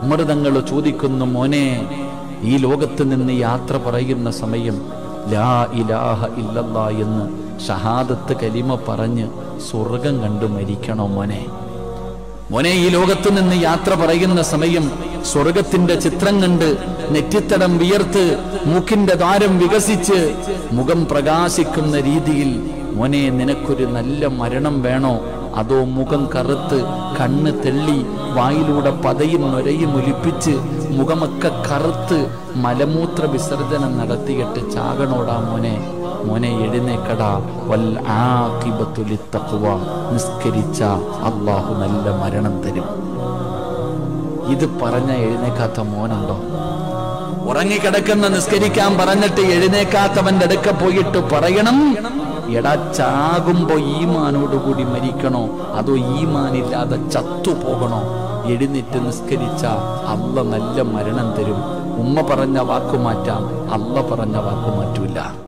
മൃതങ്ങൾ ചോദിക്കുന്നു മോനെ ഈ ലോകത്ത് നിന്ന് യാത്ര പറയുന്ന സമയം ലാ ഇലാഹ ഇല്ലല്ലാ എന്ന് ഷഹാദത്ത് കലിമ പറഞ്ഞ് സ്വർഗം കണ്ടു മരിക്കണോ മോനെ മോനെ ഈ ലോകത്ത് നിന്ന് യാത്ര പറയുന്ന സമയം സ്വർഗത്തിന്റെ ചിത്രം കണ്ട് നെറ്റിത്തടം വിയർത്ത് മൂക്കിന്റെ ദ്വാരം വികസിച്ച് മുഖം പ്രകാശിക്കുന്ന രീതിയിൽ മോനെ നിനക്കൊരു നല്ല മരണം വേണോ അതോ മുഖം കറുത്ത് കണ്ണ് തെള്ളി വായിലൂടെ പതയും നൊരയും ഒലിപ്പിച്ച് മുഖമൊക്കെ കറുത്ത് മലമൂത്ര വിസർജനം നടത്തിയിട്ട് ചാകണോടാ മോനെ മോനെ എഴുന്നേക്കടാ വൽ ആഖിബത്തു ലിത്തഖ്വ നിസ്കരിച്ച അള്ളാഹു നല്ല മരണം തരും ഇത് പറഞ്ഞ എഴുന്നേക്കാത്ത മോനുണ്ടോ ഉറങ്ങിക്കിടക്കുന്ന നിസ്കരിക്കാൻ പറഞ്ഞിട്ട് എഴുന്നേക്കാത്തവന്റെ അടുക്ക പോയിട്ട് പറയണം എടാ ചാകുമ്പോ ഈമാനോടുകൂടി മരിക്കണോ അതോ ഈമാനില്ലാതെ ചത്തു പോകണോ എഴുന്നേറ്റ് നിസ്കരിച്ച അല്ല നല്ല മരണം തരും ഉമ്മ പറഞ്ഞ വാക്കു മാറ്റാം അല്ല പറഞ്ഞ വാക്കു മാറ്റൂല